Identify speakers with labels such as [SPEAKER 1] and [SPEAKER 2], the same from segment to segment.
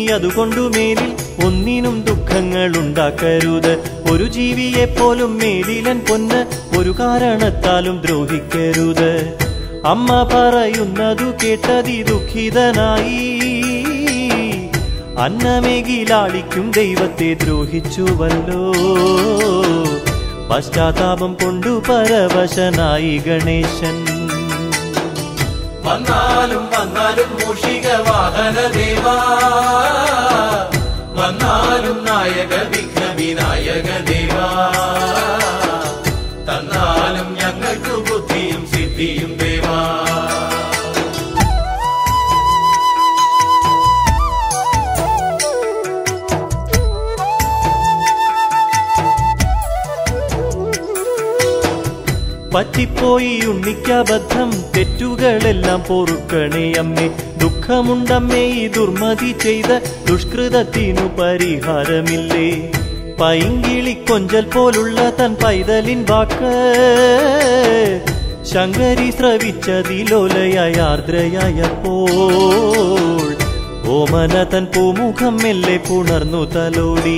[SPEAKER 1] അതുകൊണ്ടു മേലിൽ ഒന്നിനും ദുഃഖങ്ങൾ ഉണ്ടാക്കരുത് ഒരു ജീവിയെ പോലും മേലിലൻ പൊന്ന് ഒരു കാരണത്താലും ദ്രോഹിക്കരുത് അമ്മ പറയുന്നതു കേട്ടതി ദുഃഖിതനായി അന്നമേകിലാളിക്കും ദൈവത്തെ ദ്രോഹിച്ചുവല്ലോ പശ്ചാത്താപം കൊണ്ടു പരവശനായി ഗണേശൻ
[SPEAKER 2] വന്നാലും വന്നാലും മൂഷിക വാഹന ദേവാ വന്നാലും നായക വിഘ്ന വിനായക ദേവാ തന്നാലും ഞങ്ങൾക്ക് ബുദ്ധിയും സിദ്ധിയും ദേവാ
[SPEAKER 1] പറ്റിപ്പോയി ഉണ്ണിക്കബദ്ധം തെറ്റുകളെല്ലാം പൊറുക്കണേ അമ്മേ ദുഃഖമുണ്ടമ്മേ ഈ ദുർമതി ചെയ്ത ദുഷ്കൃതത്തിനു പരിഹാരമില്ലേ പൈങ്കിളി കൊഞ്ചൽ പോലുള്ള തൻ പൈതലിൻ വാക്ക് ശങ്കരി ശ്രവിച്ചതിലോലയായ ആർദ്രയായപ്പോൾ ഓമന തൻ പൂമുഖം മെല്ലെ പുണർന്നു തലോടി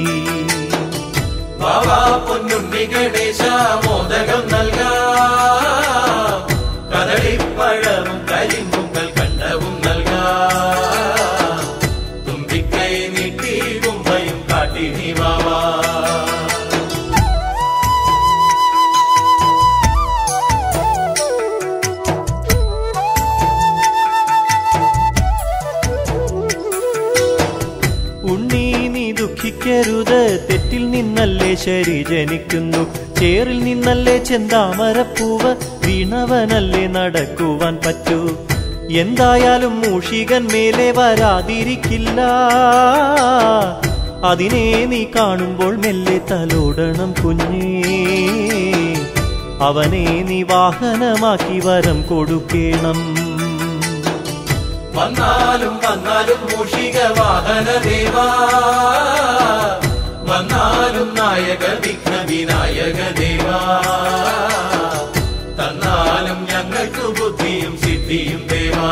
[SPEAKER 2] ബാബാ പൊന്നുണ്ണി ഗണേശ മോദകം നൽകാം കദളിപ്പഴവും കരിമ്പും കൽക്കണ്ടവും നൽകാം തുമ്പിക്കൈ നീട്ടി കുമ്പയും കാട്ടി നീ ബാബാ
[SPEAKER 1] ഉണ്ണി നീ ദുഃഖിക്കരുത് തെറ്റിൽ നിന്നല്ലേ ശരി ജനിക്കുന്നു ചേറിൽ നിന്നല്ലേ ചെന്താമരപ്പൂവ് വീണവനല്ലേ നടക്കുവാൻ പറ്റൂ എന്തായാലും മൂഷികൻ മേലെ വരാതിരിക്കില്ല അതിനെ നീ കാണുമ്പോൾ മെല്ലെ തലോടണം കുഞ്ഞേ അവനെ നീ വാഹനമാക്കി വരം കൊടുക്കേണം
[SPEAKER 2] വന്നാലും വന്നാലും മൂഷിക വാഹന ദേവാ വന്നാലും നായക വിഘ്ന വിനായക ദേവാ തന്നാലും ഞങ്ങൾക്ക് ബുദ്ധിയും സിദ്ധിയും ദേവാ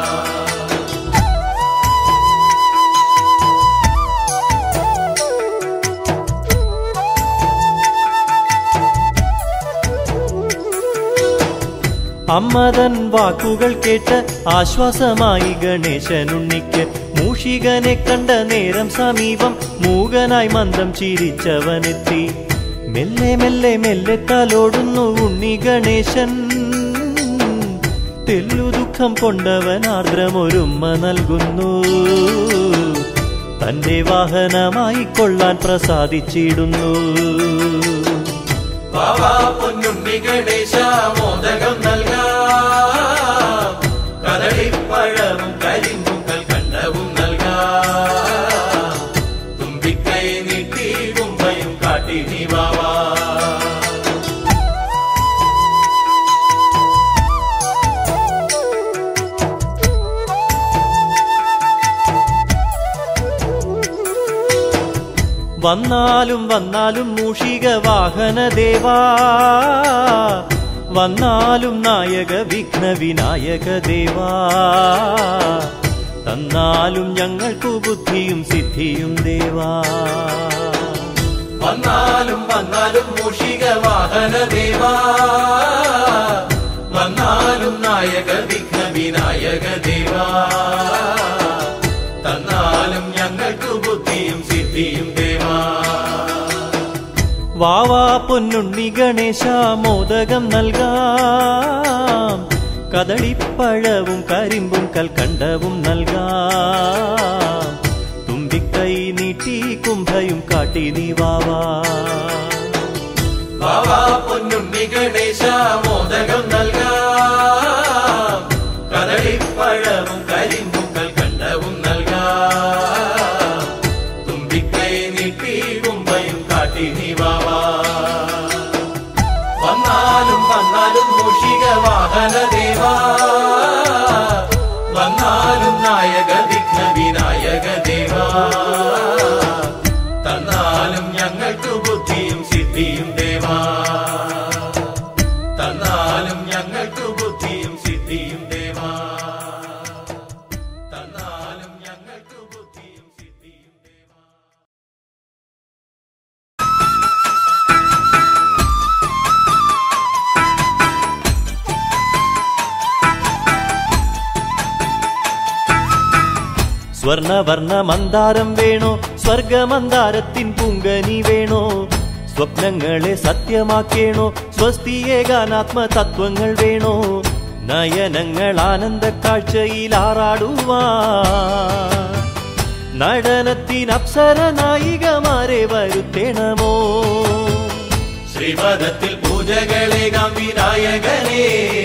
[SPEAKER 1] അമ്മതൻ വാക്കുകൾ കേട്ട് ആശ്വാസമായി ഗണേശനുണ്ണിക്ക് മൂഷികനെ കണ്ട നേരം സമീപം മൂകനായി മന്ദം ചിരിച്ചവനെത്തി മെല്ലെ മെല്ലെ മെല്ലെ തലോടുന്നു ഉണ്ണി ഗണേശൻ തെല്ലു ദുഃഖം കൊണ്ടവൻ ആർദ്രമൊരുമ്മ നൽകുന്നു തന്റെ വാഹനമായി കൊള്ളാൻ പ്രസാദിച്ചിടുന്നു
[SPEAKER 2] ബാബാ പൊന്നുണ്ണി ഗണേശ മോദകം നൽകാം കദളിപ്പഴവും കരിമ്പും കൽക്കണ്ടവും നൽകാം തുമ്പിക്കൈ നീട്ടി കുമ്പയും കാട്ടി നീ ബാബാ
[SPEAKER 1] വന്നാലും വന്നാലും മൂഷിക വാഹന ദേവാ വന്നാലും നായക വിഘ്ന വിനായക ദേവാ തന്നാലും ഞങ്ങൾക്കു ബുദ്ധിയും സിദ്ധിയും ദേവാ
[SPEAKER 2] വന്നാലും വന്നാലും മൂഷിക വാഹന ദേവാ വന്നാലും നായക വിഘ്ന വിനായക ദേവാ തന്നാലും ഞങ്ങൾക്ക് ബുദ്ധിയും സിദ്ധിയും ദേവാ
[SPEAKER 1] വാവാ പൊന്നുണ്ണി ഗണേശ മോദകം നൽകാം കദളിപ്പഴവും കരിമ്പും കൽക്കണ്ടവും നൽകാം തുമ്പിക്കൈ നീട്ടി കുംഭയും കാട്ടി നീ വാവാ
[SPEAKER 2] ബാബാ പൊന്നുണ്ണി ഗണേശ മോദകം നൽകാം കദളിപ്പഴവും കരിമ്പും കൽക്കണ്ടവും നൽകാം തുമ്പിക്കൈ നീട്ടി കുമ്പയും കാട്ടി നീ ബാബാ വന്നാലും വന്നാലും മൂഷിക വാഹന ദേവാ വന്നാലും നായക വിഘ്ന വിനായക ദേവാ തന്നാലും ഞങ്ങൾക്ക് ബുദ്ധിയും സിദ്ധിയും ദേവാ തന്നാലും ഞങ്ങൾക്ക് ബുദ്ധിയും സിദ്ധിയും ദേവാ തന്നാലും ഞങ്ങൾക്ക് ബുദ്ധിയും
[SPEAKER 1] സ്വർണവർണ്ണ മന്ദാരം വേണോ സ്വർഗമന്ദാരത്തിൻ പുങ്കനി വേണോ സ്വപ്നങ്ങളെ സത്യമാക്കേണോ സ്വസ്തിയേകാനാത്മ തത്വങ്ങൾ വേണോ നയനങ്ങൾ ആനന്ദ കാഴ്ചയിൽ ആറാടുവാ നടനത്തിൻ അപ്സര നായികമാരെ വരുത്തേണമോ
[SPEAKER 2] ശ്രീപദത്തിൽ പൂജകളേകാം വിനായകനേ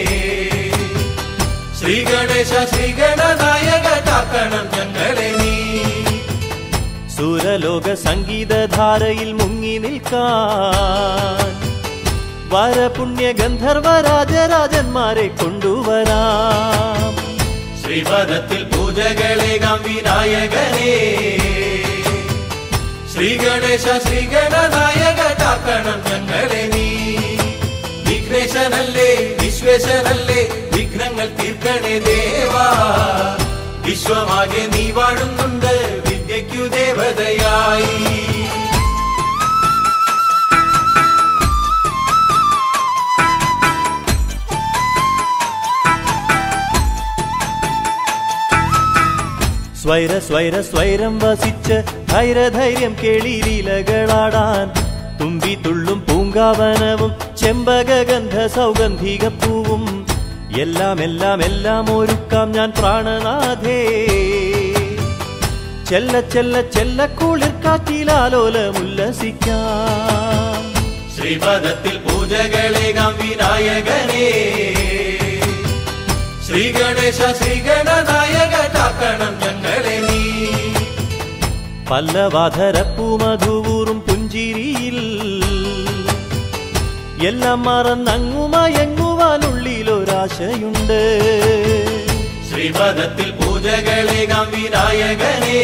[SPEAKER 2] ശ്രീ ഗണേശ ശ്രീ ഗണനായക കാക്കണം ഞങ്ങളെ നീ
[SPEAKER 1] സുരലോക സംഗീതധാരയിൽ മുങ്ങി നിൽക്കാൻ വരപുണ്യ ഗന്ധർവ രാജരാജന്മാരെ കൊണ്ടുവരാം
[SPEAKER 2] ശ്രീപദത്തിൽ പൂജകളേകാം വിനായകനേ ശ്രീ ഗണേശ ശ്രീ ഗണനായക കാക്കണം ഞങ്ങളെ നീ വിഘ്നേശനല്ലേ വിശ്വേശനല്ലേ വിഘ്നങ്ങൾ തീർക്കണേ ദേവാ വിശ്വമാകെ നീ വാഴുന്നുണ്ട് വിദ്യയ്ക്കു ദേവതയായി
[SPEAKER 1] സ്വൈര സ്വൈര സ്വൈരം വസിച്ച് ധൈര്യധൈര്യം കേളിലീലകളാടാൻ തുമ്പി തുള്ളും പൂങ്കാവനവും ചെമ്പകഗന്ധ സൗഗന്ധിക പൂവും എല്ലാം എല്ലാം എല്ലാം ഒരുക്കാം ഞാൻ പ്രാണനാഥേ ചെല്ല ചെല്ല ചെല്ല കുളിർക്കാറ്റിലാലോലമുല്ലസിക്കാം
[SPEAKER 2] ശ്രീപദത്തിൽ പൂജകളേകാം വിനായകനേ ശ്രീ ഗണേശ ശ്രീ ഗണനായക കാക്കണം ഞങ്ങളെ നീ
[SPEAKER 1] പല്ലവാധരപ്പൂമധുവൂറും പുഞ്ചിരിയിൽ എല്ലാം മറന്നങ്ങുമയങ്ങുവാനുള്ളിലൊരാശയുണ്ട്
[SPEAKER 2] ശ്രീപദത്തിൽ പൂജകളേകാം വിനായകനേ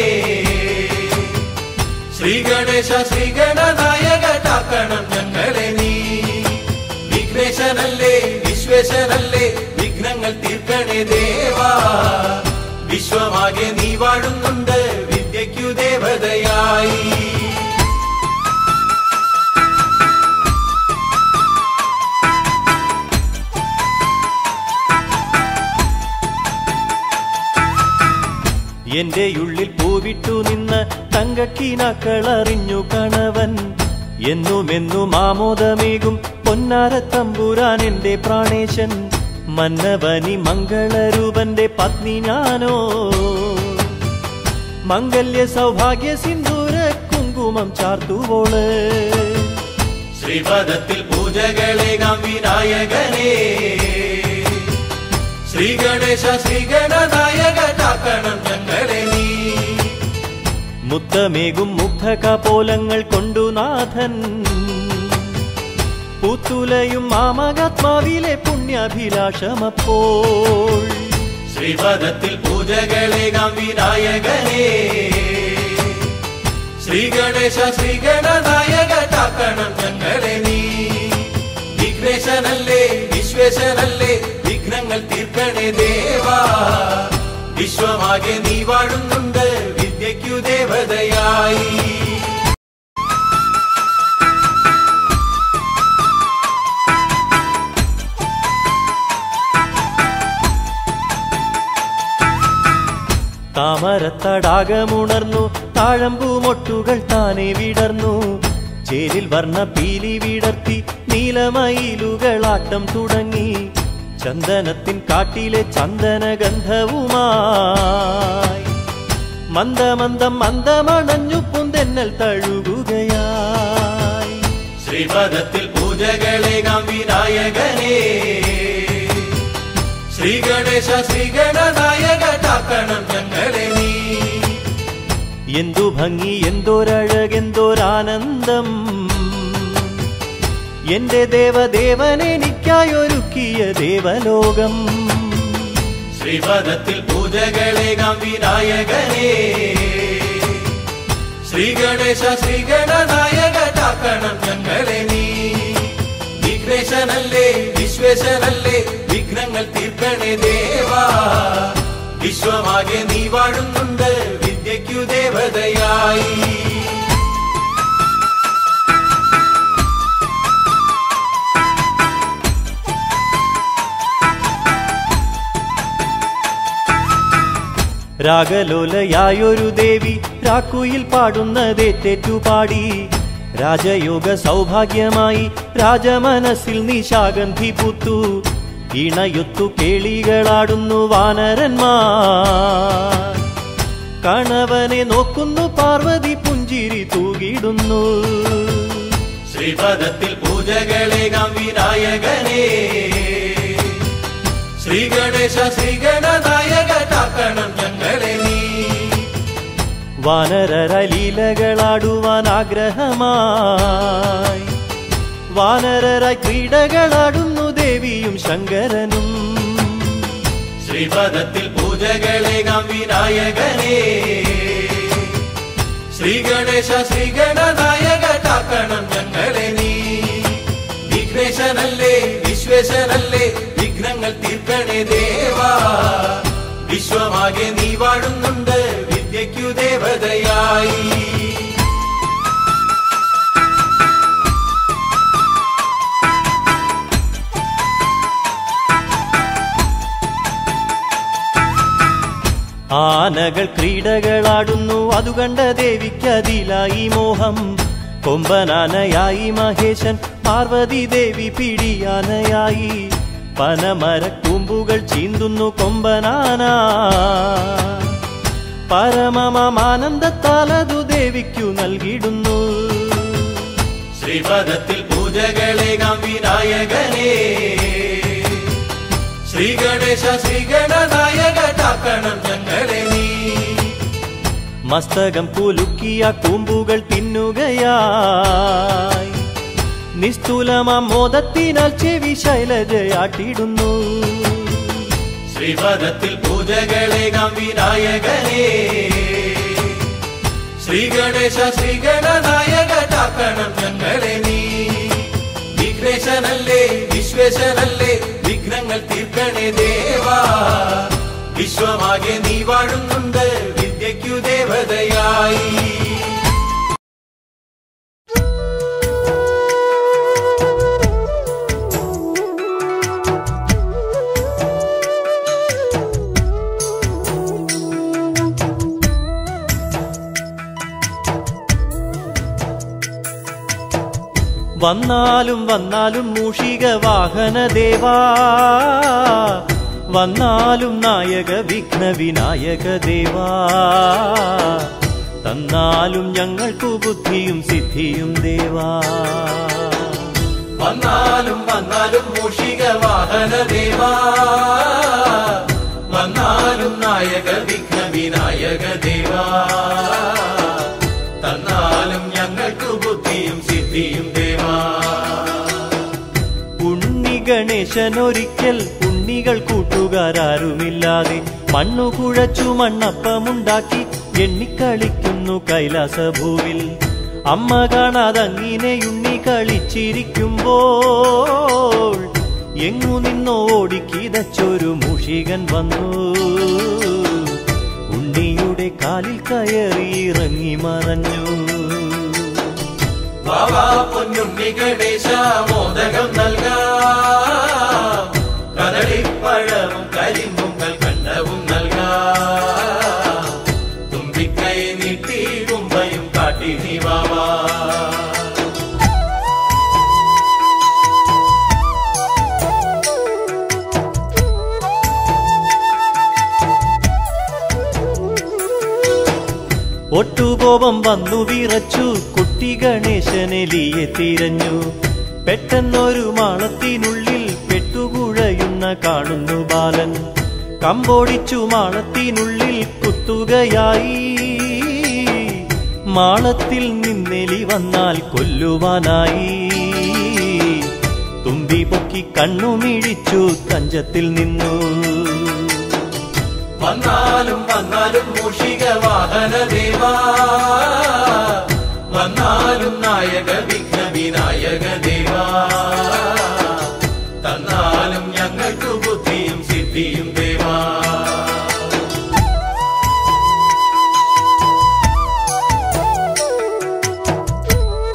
[SPEAKER 2] ശ്രീ ഗണേശ ശ്രീ ഗണനായക കാക്കണം ഞങ്ങളെ നീ വിഘ്നേശനല്ലേ വിശ്വേശനല്ലേ വിഘ്നങ്ങൾ തീർക്കണേ ദേവാ വിശ്വമാകെ നീ വാഴുന്നുണ്ട് വിദ്യയ്ക്കു ദേവതയായി
[SPEAKER 1] എന്റെ ഉള്ളിൽ പൂവിട്ടു നിന്ന് തങ്കക്കീനാക്കളറിഞ്ഞു കണവൻ എന്നുമെന്നും ആമോദമേകും പൊന്നാരത്തമ്പുരാൻ എന്റെ പ്രാണേശൻ മന്നവനി മംഗളരൂപന്റെ പത്നി ഞാനോ മംഗല്യ സൗഭാഗ്യ സിന്ദൂര കുങ്കുമം ചാർത്തുവോള്
[SPEAKER 2] ശ്രീപദത്തിൽ പൂജകളേകാം വിനായകനേ ശ്രീ ഗണേശ ശ്രീ ഗണനായക കാക്കണം ഞങ്ങളെ നീ
[SPEAKER 1] മുത്തമേകും മുഗ്ധകപോലങ്ങൾ കൊണ്ടു നാഥൻ പൂത്തുലയും മാമകാത്മാവിലെ പുണ്യാഭിലാഷമപ്പോൾ
[SPEAKER 2] ശ്രീപദത്തിൽ പൂജകളേകാം വിനായകനേ ശ്രീ ഗണേശ ശ്രീ ഗണനായക കാക്കണം ഞങ്ങളെ നീ വിഘ്നേശനല്ലേ വിശ്വേശനല്ലേ വിഘ്നങ്ങൾ തീർക്കണേ ദേവാ വിശ്വമാകെ നീ വാഴുന്നുണ്ട് വിദ്യയ്ക്കു ദേവതയായി
[SPEAKER 1] താമരത്തടാകമുണർന്നു താഴമ്പൂമൊട്ടുകൾ താനെ വിടർന്നു ചേരിൽ വർണ്ണ പീലി വിടർത്തി നീലമയിലുകളാട്ടം തുടങ്ങി ചന്ദനത്തിൻ കാട്ടിലെ ചന്ദന ഗന്ധവുമായി മന്ദമന്ദം മന്ദമണഞ്ഞു പുന്തെന്നൽ തഴുകുകയായി
[SPEAKER 2] ശ്രീപദത്തിൽ പൂജകളേകാം വിനായകനേ ശ്രീ ഗണേശ ശ്രീ ഗണനായക കാക്കണം ഞങ്ങളെ നീ
[SPEAKER 1] എന്തു ഭംഗി എന്തോരഴകെന്തോരാനന്ദം എന്റെ ദേവദേവനെനിക്കായൊരുക്കിയ ദേവലോകം
[SPEAKER 2] ശ്രീപദത്തിൽ പൂജകളേകാം വിനായകനേ ശ്രീ ഗണേശ ശ്രീ ഗണനായക കാക്കണം ഞങ്ങളെ നീ വിഘ്നേശനല്ലേ വിശ്വേശനല്ലേ വിഘ്നങ്ങൾ തീർക്കണേ ദേവാ വിശ്വമാകെ നീ വാഴുന്നുണ്ട് വിദ്യയ്ക്കു ദേവതയായി
[SPEAKER 1] രാഗലോലയായൊരു ദേവി രാക്കുയിൽ പാടുന്നതേറ്റേറ്റു പാടി രാജയോഗ സൗഭാഗ്യമായി രാജമനസ്സിൽ നിശാഗന്ധി പൂത്തു ഇണയൊത്തു കേളികളാടുന്നു വാനരന്മാർ കണവനെ നോക്കുന്നു പാർവതി പുഞ്ചിരി തൂകിടുന്നു
[SPEAKER 2] ശ്രീപദത്തിൽ പൂജകളേകാം വിനായകനേ ശ്രീ ഗണേശ ശ്രീ ഗണനായക കാക്കണം ഞങ്ങളെ നീ
[SPEAKER 1] വാനരലീലകളാടുവാൻ ആഗ്രഹമായി വാനരരായി ക്രീഡകളാടുന്നു ദേവിയും ശങ്കരനും
[SPEAKER 2] ശ്രീപദത്തിൽ പൂജകളേകാം വിനായകനേ ശ്രീ ഗണേശ ശ്രീ ഗണനായക കാക്കണം ഞങ്ങളെ നീ വിഘ്നേശനല്ലേ വിശ്വേശനല്ലേ വിഘ്നങ്ങൾ തീർക്കണേ ദേവാ വിശ്വമാകെ നീ വാഴുന്നുണ്ട് വിദ്യയ്ക്കു ദേവതയായി
[SPEAKER 1] ആനകൾ ക്രീഡകളാടുന്നു അതു കണ്ട ദേവിക്കതിലായി മോഹം കൊമ്പനാനയായി മഹേശൻ പാർവതി ദേവി പിടിയാനയായി പനമരക്കൂമ്പുകൾ ചീന്തുന്നു കൊമ്പനാന പരമമാനന്ദത്താലതു ദേവിക്കു നൽകിടുന്നു
[SPEAKER 2] ശ്രീപദത്തിൽ പൂജകളേകാം വിനായകനേ ശ്രീ ഗണേശ ശ്രീ ഗണനായക കാക്കണം ഞങ്ങളെ നീ
[SPEAKER 1] മസ്തകം കുലുക്കിയ കൂമ്പുകൾ തിന്നുകയായി നിസ്തുലമാം മോദത്തിനാൽ ചെവി ശൈലജയാട്ടിടുന്നു
[SPEAKER 2] ശ്രീപദത്തിൽ പൂജകളേകാം വിനായകനേ ശ്രീ ഗണേശ ശ്രീ ഗണനായക കാക്കണം ഞങ്ങളെ നീ വിഘ്നേശനല്ലേ വിശ്വേശനല്ലേ വിഘ്നങ്ങൾ തീർക്കണേ ദേവാ വിശ്വമാകെ നീ വാഴുന്നുണ്ട് വിദ്യയ്ക്കു ദേവതയായി
[SPEAKER 1] വന്നാലും വന്നാലും മൂഷിക വാഹന ദേവാ വന്നാലും നായക വിഘ്ന വിനായക ദേവാ തന്നാലും ഞങ്ങൾക്കു ബുദ്ധിയും സിദ്ധിയും ദേവാ
[SPEAKER 2] വന്നാലും വന്നാലും മൂഷിക വാഹന ദേവാ വന്നാലും നായക വിഘ്ന വിനായക ദേവാ തന്നാലും ഞങ്ങൾക്ക് ബുദ്ധിയും സിദ്ധിയും ദേവാ
[SPEAKER 1] ഉണ്ണി ഗണേശൻ ഒരിക്കൽ ഉണ്ണികൾ കൂട്ടുകാരാരുമില്ലാതെ മണ്ണു കുഴച്ചു മണ്ണപ്പമുണ്ടാക്കി എണ്ണിക്കളിക്കുന്നു കൈലാസഭൂവിൽ അമ്മ കാണാതങ്ങിനെ ഉണ്ണി കളിച്ചിരിക്കുമ്പോൾ എങ്ങു നിന്നോ ഓടിക്കിതച്ചൊരു മൂഷികൻ വന്നു ഉണ്ണിയുടെ കാലിൽ കയറി ഇറങ്ങി മറഞ്ഞു
[SPEAKER 2] ബാബാ പൊന്നുണ്ണി ഗണേശ മോദകം നൽകാം കദളിപ്പഴവും കരിമ്പും കൽക്കണ്ടവും നൽകാം തുമ്പിക്കൈ നീട്ടി കുമ്പയും കാട്ടി നീ ബാബാ
[SPEAKER 1] ഒട്ടുകോപം വന്നു വിറച്ചു കുട്ടി ഗണേശനെലിയെ തിരഞ്ഞു പെട്ടെന്നൊരു മാളത്തിനുള്ളിൽ പെട്ടുകുഴയുന്ന കാണുന്നു ബാലൻ കമ്പോടിച്ചു മാളത്തിനുള്ളിൽ കുത്തുകയായി മാളത്തിൽ നിന്നെലി വന്നാൽ കൊല്ലുവാനായി തുമ്പി പൊക്കി കണ്ണുമിഴിച്ചു തഞ്ചത്തിൽ നിന്നു
[SPEAKER 2] വന്നാലും വന്നാലും മൂഷിക വാഹന ദേവാ വന്നാലും നായക വിഘ്ന വിനായക ദേവാ തന്നാലും ഞങ്ങൾക്ക് ബുദ്ധിയും സിദ്ധിയും ദേവാ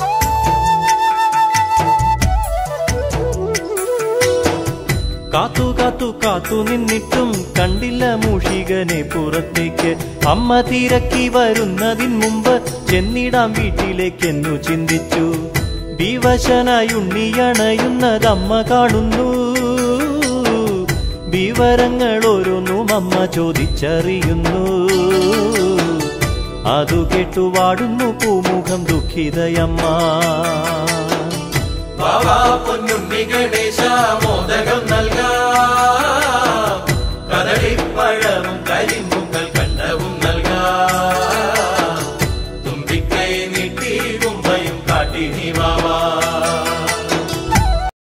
[SPEAKER 1] കാത്തു കാത്തു കാത്തു നിന്നിട്ടും കണ്ടില്ല മൂഷികനെ പുറത്തേക്ക് അമ്മ തിരക്കി വരുന്നതിൻ മുമ്പ് ചെന്നിടാം വീട്ടിലേക്കെന്നു ചിന്തിച്ചു വിവശനായി ഉണ്ണിയണയുന്നതമ്മ കാണുന്നു വിവരങ്ങൾ ഓരോന്നും അമ്മ ചോദിച്ചറിയുന്നു അതു കേട്ടു വാടുന്നു പൂമുഖം ദുഃഖിതയമ്മ
[SPEAKER 2] ബാബാ പൊന്നുണ്ണി ഗണേശ